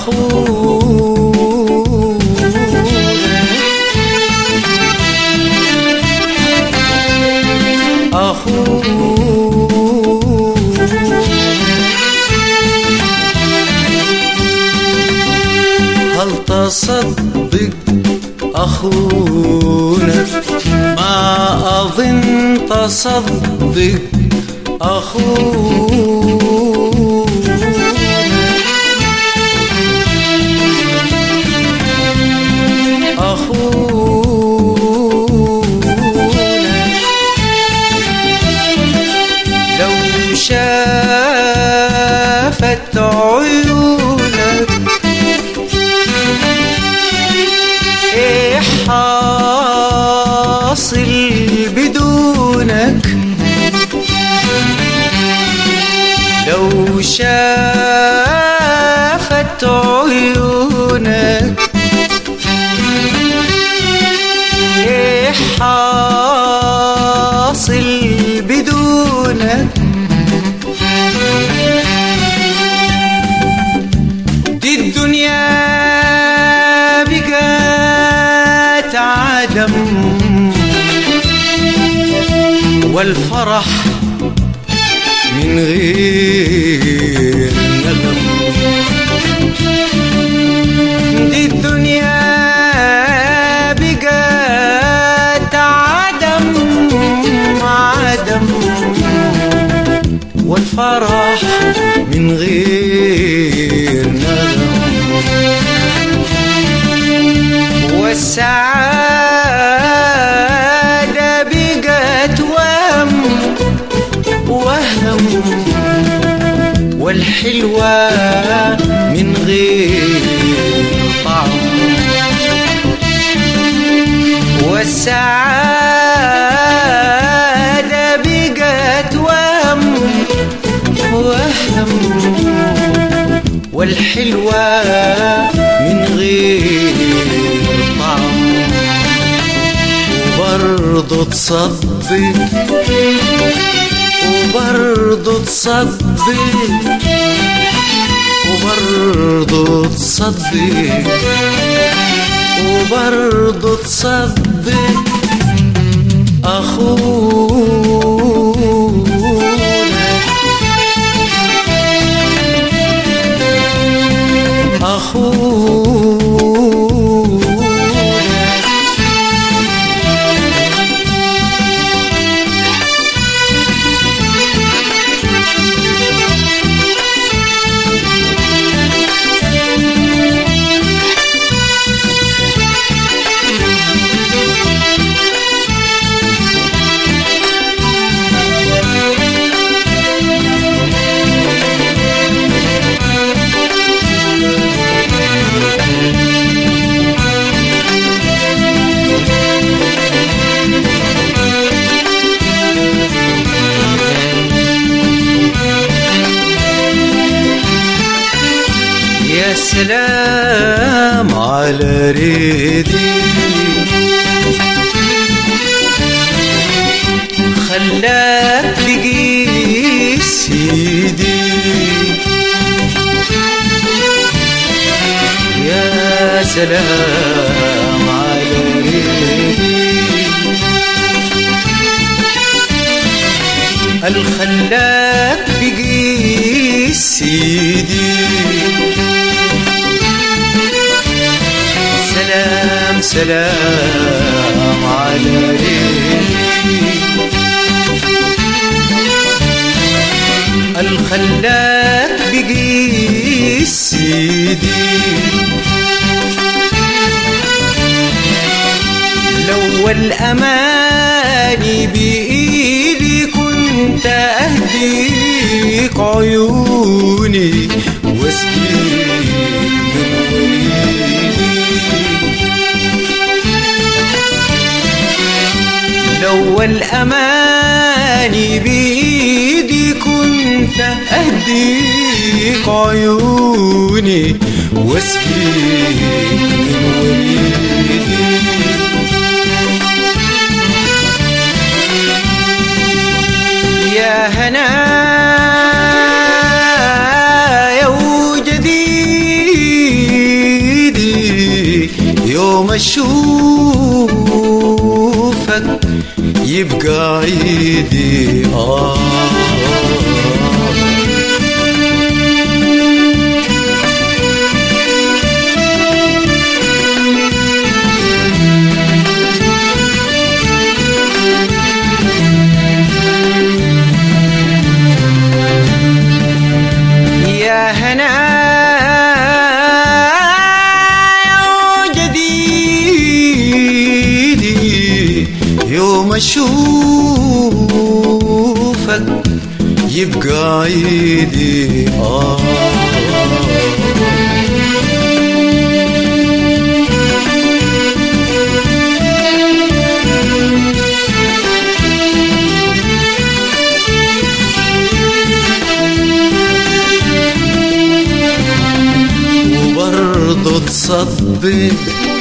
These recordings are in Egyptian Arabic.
هل تصدق أخونا ما أظن تصدق أخونا أخونا لو شافت عيونك ايه حاصل بدونك لو شافت عيونك ايه حاصل بدونك دي الدنيا بقت عدم والفرح من غير نغم دي الدنيا بقت عدم عدم والفرح من غير نغم والسعادة بقت وهم وهم والحلوة من غير طعم والسعادة بقت وهم وهم والحلوة من غير طعم وبرضه تصدق وبرضه تصدق وبرضه تصدق وبرضه تصدق أخونا أخونا يا سلام على ريدي خلاك بقي سيدي يا سلام على ريدي الخلاك بقي سيدي سلام سلام على ريدي الخلاك بقي سيدي لو الأماني بإيدي كنت أهديك عيوني واسقيك من وريدي لو الأماني بإيدي كنت أهديك عيوني واسقيك من وريدي يا هنا يا وجدي يبقى عيدي آه يا هنا يا جديدي يوم اشوفك يبقى عيدي آه وبرضه تصدق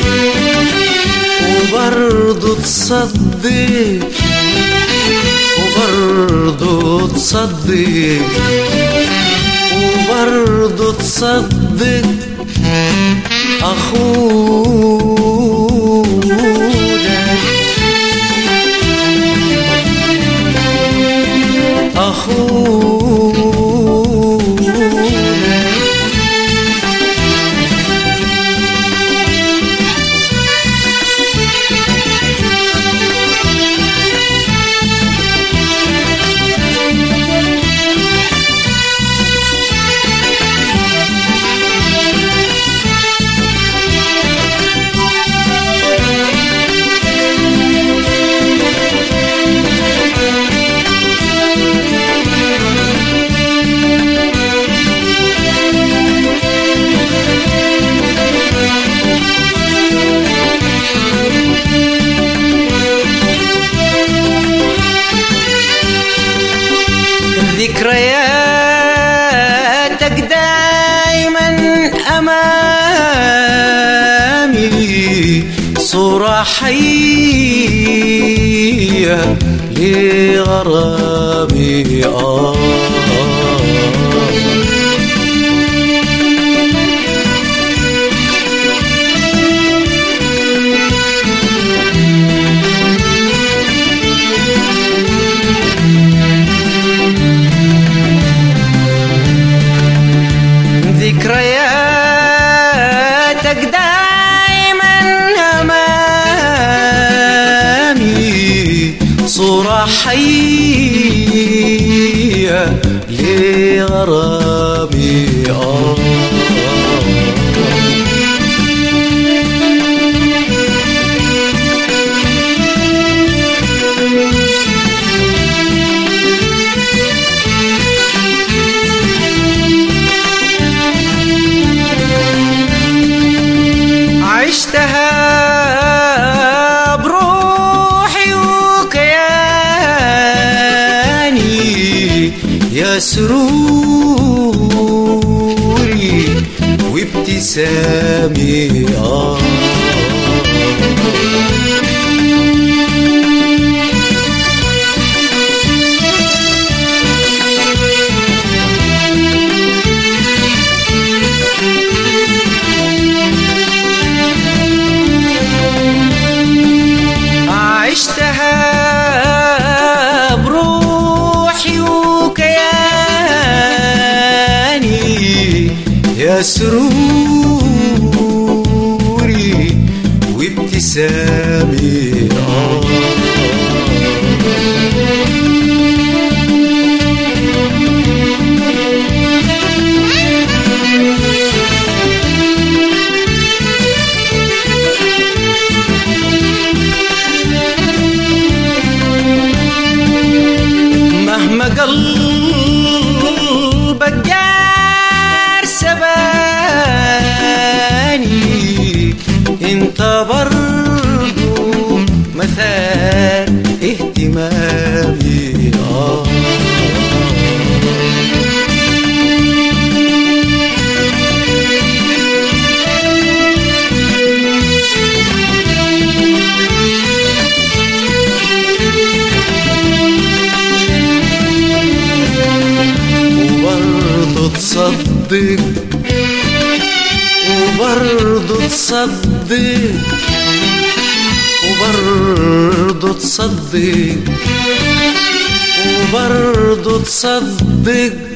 وبرضه تصدق وبرضه تصدق وبرضه تصدق أخونا أخونا ذكرياتك دايما أمامي صورة حية لغرامي آه ذكرياتك دايما أمامي صورة حية لغرامي آه عشتها بروحي وكياني يا سروري وابتسامي آه عشتها بروحي وكياني يا سروري وابتسامي آه مهما قلبك جار سباني انت برضو مثال اهتمامي آه وبرضه تصدق وبرضه تصدق وبرضه وبرضه تصدق وبرضه تصدق